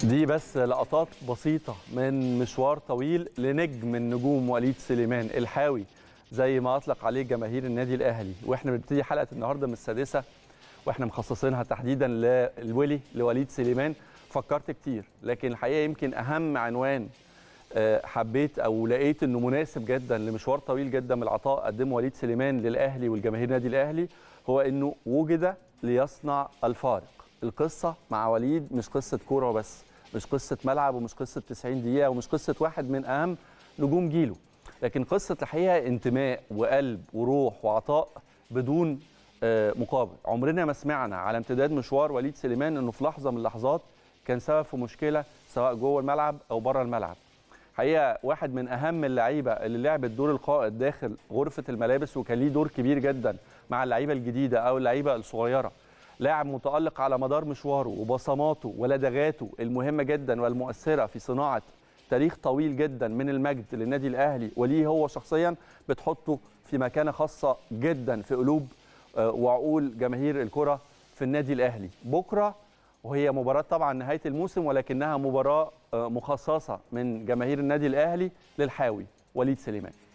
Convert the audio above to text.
دي بس لقطات بسيطة من مشوار طويل لنجم من نجوم وليد سليمان الحاوي زي ما أطلق عليه جماهير النادي الأهلي وإحنا بنبتدي حلقة النهاردة من السادسة وإحنا مخصصينها تحديدا للولي لوليد سليمان فكرت كتير لكن الحقيقة يمكن أهم عنوان آه، حبيت او لقيت انه مناسب جدا لمشوار طويل جدا من العطاء قدمه وليد سليمان للاهلي والجماهير النادي الاهلي هو انه وجد ليصنع الفارق القصه مع وليد مش قصه كوره وبس مش قصه ملعب ومش قصه 90 دقيقه ومش قصه واحد من اهم نجوم جيله لكن قصه الحقيقه انتماء وقلب وروح وعطاء بدون آه، مقابل عمرنا ما سمعنا على امتداد مشوار وليد سليمان انه في لحظه من اللحظات كان سبب في مشكله سواء جوه الملعب او بره الملعب حقيقه واحد من اهم اللعيبه اللي لعبت دور القائد داخل غرفه الملابس وكان ليه دور كبير جدا مع اللعيبه الجديده او اللعيبه الصغيره لاعب متالق على مدار مشواره وبصماته ولدغاته المهمه جدا والمؤثره في صناعه تاريخ طويل جدا من المجد للنادي الاهلي وليه هو شخصيا بتحطه في مكانه خاصه جدا في قلوب آه، وعقول جماهير الكره في النادي الاهلي بكره وهي مباراة طبعا نهاية الموسم ولكنها مباراة آه، مخصصة من جماهير النادي الأهلي للحاوي وليد سليمان